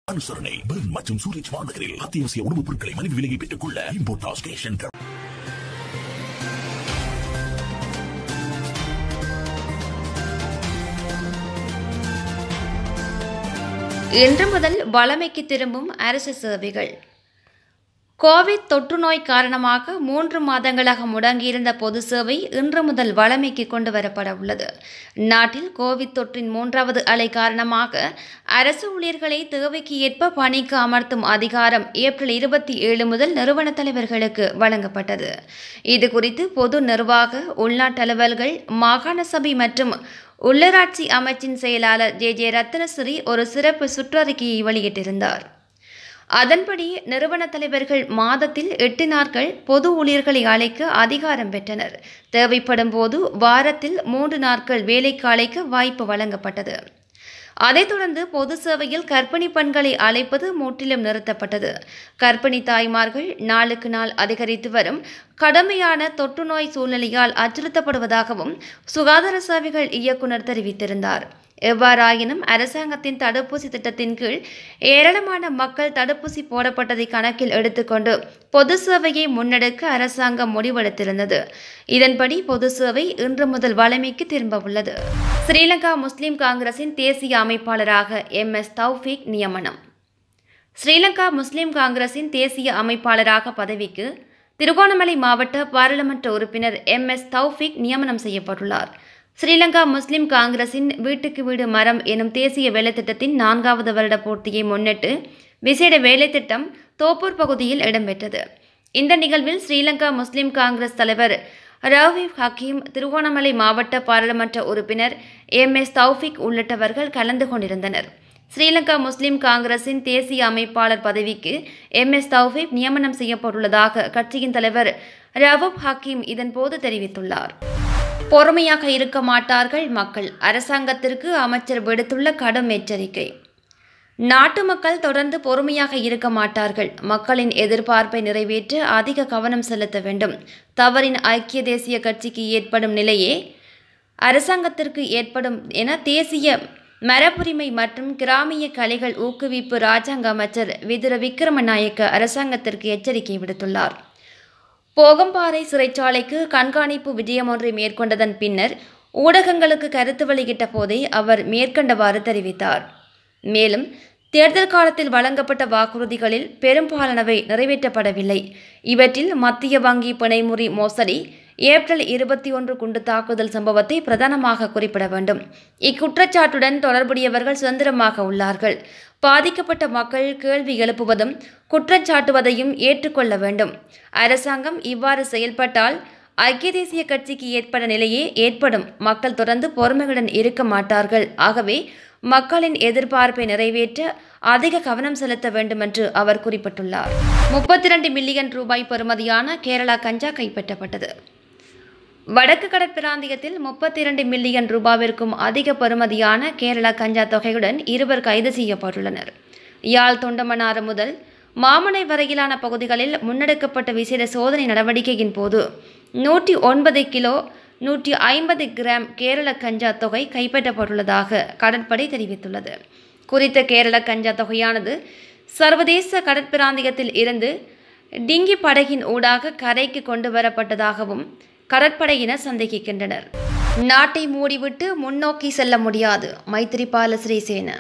அனுசரணை பெர்ன் மற்றும் சூரஜ் வானகரில் அத்தியாவசிய உணவுப் பொருட்களை மலிவு விலையை பெற்றுக் கொள்ள இம்போர்டா ஸ்டேஷன் இன்று முதல் வளமைக்கு திரும்பும் அரசு சேவைகள் கோவிட் தொற்று நோய் காரணமாக மூன்று மாதங்களாக முடங்கியிருந்த பொது சேவை இன்று முதல் வளமைக்கு கொண்டு வரப்பட உள்ளது நாட்டில் கோவிட் தொற்றின் மூன்றாவது அலை காரணமாக அரசு ஊழியர்களை தேவைக்கு ஏற்ப பணிக்கு அமர்த்தும் அதிகாரம் ஏப்ரல் இருபத்தி ஏழு முதல் நிறுவன தலைவர்களுக்கு வழங்கப்பட்டது இது குறித்து பொது நிர்வாக உள்நாட்டு அலுவல்கள் மாகாண சபை மற்றும் உள்ளூராட்சி அமைச்சின் செயலாளர் ஜே ஜே ரத்னசிறி ஒரு சிறப்பு சுற்றறிக்கையை வெளியிட்டிருந்தார் அதன்படி நிறுவன தலைவர்கள் மாதத்தில் எட்டு நாட்கள் பொது ஊழியர்களை அழைக்க அதிகாரம் பெற்றனர் தேவைப்படும் போது வாரத்தில் மூன்று நாட்கள் வேலைக்கு அழைக்க வாய்ப்பு வழங்கப்பட்டது அதைத் தொடர்ந்து பொது சேவையில் கர்ப்பிணி பெண்களை அழைப்பது முற்றிலும் நிறுத்தப்பட்டது கர்ப்பிணி தாய்மார்கள் நாளுக்கு நாள் அதிகரித்து வரும் கடுமையான தொற்று நோய் சூழ்நிலையால் அச்சுறுத்தப்படுவதாகவும் சுகாதார சேவைகள் இயக்குநர் தெரிவித்திருந்தார் எவ்வாறாயினும் அரசாங்கத்தின் தடுப்பூசி திட்டத்தின் கீழ் ஏராளமான மக்கள் தடுப்பூசி போடப்பட்டதை கணக்கில் எடுத்துக்கொண்டு பொது சேவையை முன்னெடுக்க அரசாங்கம் முடிவெடுத்திருந்தது இதன்படி பொது சேவை இன்று முதல் வளமைக்கு திரும்ப உள்ளது ஸ்ரீலங்கா முஸ்லிம் காங்கிரசின் தேசிய அமைப்பாளராக எம் எஸ் தௌஃபீக் நியமனம் ஸ்ரீலங்கா முஸ்லிம் காங்கிரசின் தேசிய அமைப்பாளராக பதவிக்கு திருகோணமலை மாவட்ட பாராளுமன்ற உறுப்பினர் எம் எஸ் தௌஃபீக் நியமனம் செய்யப்பட்டுள்ளார் ஸ்ரீலங்கா முஸ்லிம் காங்கிரசின் வீட்டுக்கு வீடு மரம் எனும் தேசிய வேலைத்திட்டத்தின் நான்காவது வருட பூர்த்தியை முன்னிட்டு விசேட வேலைத்திட்டம் தோப்பூர் பகுதியில் இடம்பெற்றது இந்த நிகழ்வில் ஸ்ரீலங்கா முஸ்லிம் காங்கிரஸ் தலைவர் ரவீப் ஹக்கீம் திருகோணமலை மாவட்ட பாராளுமன்ற உறுப்பினர் எம் எஸ் தௌஃபிக் உள்ளிட்டவர்கள் கலந்து கொண்டிருந்தனர் ஸ்ரீலங்கா முஸ்லிம் காங்கிரசின் தேசிய அமைப்பாளர் பதவிக்கு எம் எஸ் தௌஃபிக் நியமனம் செய்யப்பட்டுள்ளதாக கட்சியின் தலைவர் ரவூப் ஹக்கீம் இதன்போது தெரிவித்துள்ளார் பொறுமையாக இருக்க மாட்டார்கள் மக்கள் அரசாங்கத்திற்கு அமைச்சர் விடுத்துள்ள கடும் எச்சரிக்கை நாட்டு மக்கள் தொடர்ந்து பொறுமையாக இருக்க மாட்டார்கள் மக்களின் எதிர்பார்ப்பை நிறைவேற்ற அதிக கவனம் செலுத்த வேண்டும் தவறின் ஐக்கிய தேசிய கட்சிக்கு ஏற்படும் நிலையே அரசாங்கத்திற்கு ஏற்படும் என தேசிய மரபுரிமை மற்றும் கிராமிய கலைகள் ஊக்குவிப்பு ராஜாங்க அமைச்சர் விதுர விக்ரமநாயக்க அரசாங்கத்திற்கு எச்சரிக்கை விடுத்துள்ளார் போகம்பாறை சிறைச்சாலைக்கு கண்காணிப்பு விஜயம் ஒன்றை மேற்கொண்டதன் பின்னர் ஊடகங்களுக்கு கருத்து வெளியிட்ட போதே அவர் மேற்கண்டவாறு தெரிவித்தார் மேலும் தேர்தல் காலத்தில் வழங்கப்பட்ட வாக்குறுதிகளில் பெரும்பாலானவை நிறைவேற்றப்படவில்லை இவற்றில் மத்திய வங்கி பிணைமுறி மோசடி ஏப்ரல் இருபத்தி ஒன்று குண்டு தாக்குதல் சம்பவத்தை பிரதானமாக குறிப்பிட வேண்டும் இக்குற்றச்சாட்டுடன் தொடர்புடையவர்கள் சுதந்திரமாக உள்ளார்கள் பாதிக்கப்பட்ட மக்கள் கேள்வி எழுப்புவதும் குற்றச்சாட்டுவதையும் ஏற்றுக்கொள்ள வேண்டும் அரசாங்கம் இவ்வாறு செயல்பட்டால் ஐக்கிய தேசிய கட்சிக்கு ஏற்பட நிலையே ஏற்படும் மக்கள் தொடர்ந்து பொறுமையுடன் இருக்க மாட்டார்கள் ஆகவே மக்களின் எதிர்பார்ப்பை நிறைவேற்ற அதிக கவனம் செலுத்த வேண்டும் என்று அவர் குறிப்பிட்டுள்ளார் முப்பத்தி இரண்டு மில்லியன் ரூபாய் பெறுமதியான கேரளா கஞ்சா கைப்பற்றப்பட்டது வடக்கு கடற்பிராந்தியத்தில் முப்பத்தி இரண்டு மில்லியன் ரூபாவிற்கும் அதிக பெறுமதியான கேரளா கஞ்சா தொகையுடன் இருவர் கைது செய்யப்பட்டுள்ளனர் யாழ் தொண்டமனாறு முதல் மாமனை வரையிலான பகுதிகளில் முன்னெடுக்கப்பட்ட விசேட சோதனை நடவடிக்கையின் போது நூற்றி ஒன்பது கிலோ நூற்றி ஐம்பது கிராம் கேரள கஞ்சா தொகை கைப்பற்றப்பட்டுள்ளதாக கடற்படை தெரிவித்துள்ளது குறித்த கேரள கஞ்சா தொகையானது சர்வதேச கடற்பிராந்தியத்தில் இருந்து டிங்கி படகின் ஊடாக கரைக்கு கொண்டு வரப்பட்டதாகவும் கடற்படையினர் சந்தேகிக்கின்றனர் நாட்டை மூடிவிட்டு முன்னோக்கி செல்ல முடியாது மைத்திரிபால சிறிசேன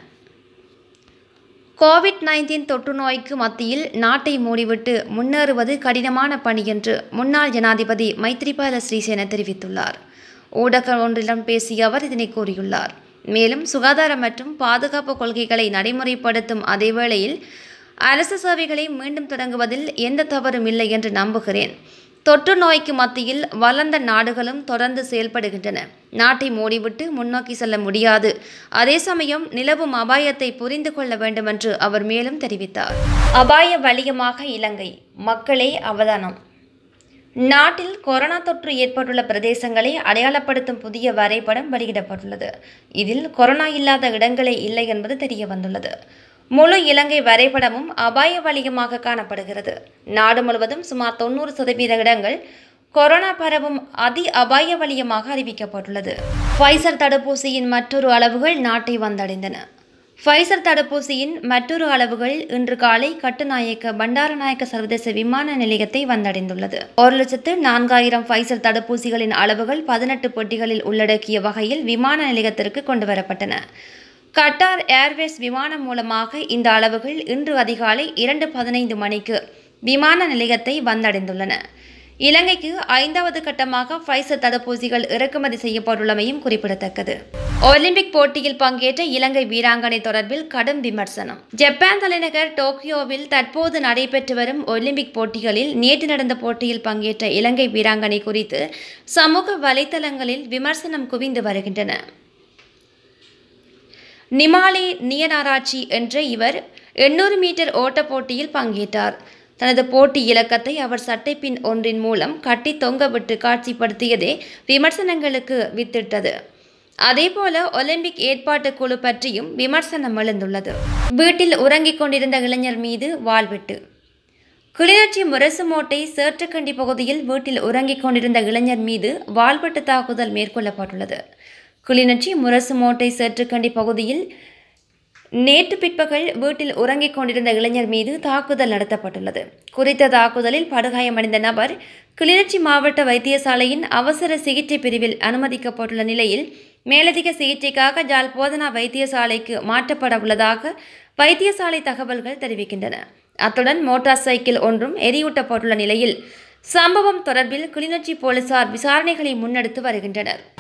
கோவிட் நைன்டீன் தொற்று நோய்க்கு மத்தியில் நாட்டை மூடிவிட்டு முன்னேறுவது கடினமான பணி என்று முன்னாள் ஜனாதிபதி மைத்ரிபால ஸ்ரீசேன தெரிவித்துள்ளார் ஊடக ஒன்றிடம் பேசிய அவர் இதனை கூறியுள்ளார் மேலும் சுகாதார மற்றும் பாதுகாப்பு கொள்கைகளை நடைமுறைப்படுத்தும் அதேவேளையில் அரசு சேவைகளை மீண்டும் தொடங்குவதில் எந்த தவறும் இல்லை என்று நம்புகிறேன் தொற்று நோய்க்கு மத்தியில் வளர்ந்த நாடுகளும் தொடர்ந்து செயல்படுகின்றன நாட்டை மூடிவிட்டு முன்னோக்கி செல்ல முடியாது அதே சமயம் நிலவும் அபாயத்தை புரிந்து கொள்ள வேண்டும் என்று அவர் மேலும் தெரிவித்தார் அபாய வலியமாக இலங்கை மக்களே அவதானம் நாட்டில் கொரோனா தொற்று ஏற்பட்டுள்ள பிரதேசங்களை அடையாளப்படுத்தும் புதிய வரைபடம் வெளியிடப்பட்டுள்ளது இதில் கொரோனா இல்லாத இடங்களே இல்லை என்பது தெரிய வந்துள்ளது முழு இலங்கை வரைபடமும் அபாய வலியமாக காணப்படுகிறது நாடு முழுவதும் சுமார் தொண்ணூறு சதவீத இடங்கள் கொரோனா பரவும் அதி அபாய வலியமாக அறிவிக்கப்பட்டுள்ளது ஃபைசர் தடுப்பூசியின் மற்றொரு அளவுகள் நாட்டை வந்தடைந்தன ஃபைசர் தடுப்பூசியின் மற்றொரு அளவுகள் இன்று காலை கட்டுநாயக்க பண்டாரநாயக்க சர்வதேச விமான நிலையத்தை வந்தடைந்துள்ளது ஒரு லட்சத்து நான்காயிரம் ஃபைசர் தடுப்பூசிகளின் அளவுகள் பதினெட்டு பெட்டிகளில் உள்ளடக்கிய வகையில் விமான நிலையத்திற்கு கொண்டுவரப்பட்டன கட்டார் ஏர்வேஸ் விமானம் மூலமாக இந்த அளவுகள் இன்று அதிகாலை இரண்டு பதினைந்து மணிக்கு விமான நிலையத்தை வந்தடைந்துள்ளன இலங்கைக்கு ஐந்தாவது கட்டமாக ஃபைசர் தடுப்பூசிகள் இறக்குமதி செய்யப்பட்டுள்ளமையும் குறிப்பிடத்தக்கது ஒலிம்பிக் போட்டியில் பங்கேற்ற இலங்கை வீராங்கனை தொடர்பில் கடும் விமர்சனம் ஜப்பான் தலைநகர் டோக்கியோவில் தற்போது நடைபெற்று வரும் ஒலிம்பிக் போட்டிகளில் நேற்று நடந்த போட்டியில் பங்கேற்ற இலங்கை வீராங்கனை குறித்து சமூக வலைதளங்களில் விமர்சனம் குவிந்து வருகின்றன நிமாலி நியனாராட்சி என்ற இவர் எண்ணூறு மீட்டர் ஓட்டப் போட்டியில் பங்கேற்றார் தனது போட்டி இலக்கத்தை அவர் சட்டைப்பின் ஒன்றின் மூலம் கட்டி தொங்கவிட்டு காட்சிப்படுத்தியதே விமர்சனங்களுக்கு வித்திட்டது அதேபோல ஒலிம்பிக் ஏற்பாட்டு குழு பற்றியும் விமர்சனம் எழுந்துள்ளது வீட்டில் உறங்கிக் கொண்டிருந்த இளைஞர் மீது வாள்வெட்டு கிளிநொச்சி முரசுமோட்டை சேற்றுக்கண்டி பகுதியில் வீட்டில் உறங்கிக் கொண்டிருந்த இளைஞர் மீது வாள்வெட்டு தாக்குதல் மேற்கொள்ளப்பட்டுள்ளது கிளிநொச்சி முரசுமோட்டை சேற்றுக்கண்டி பகுதியில் நேற்று பிற்பகல் வீட்டில் உறங்கிக் கொண்டிருந்த இளைஞர் மீது தாக்குதல் நடத்தப்பட்டுள்ளது குறித்த தாக்குதலில் படுகாயமடைந்த நபர் கிளிநொச்சி மாவட்ட வைத்தியசாலையின் அவசர சிகிச்சை பிரிவில் அனுமதிக்கப்பட்டுள்ள நிலையில் மேலதிக சிகிச்சைக்காக ஜாழ் போதனா வைத்தியசாலைக்கு மாற்றப்பட உள்ளதாக வைத்தியசாலை தகவல்கள் தெரிவிக்கின்றன அத்துடன் மோட்டார் சைக்கிள் ஒன்றும் எரியூட்டப்பட்டுள்ள நிலையில் சம்பவம் தொடர்பில் கிளிநொச்சி போலீசார் விசாரணைகளை முன்னெடுத்து வருகின்றனர்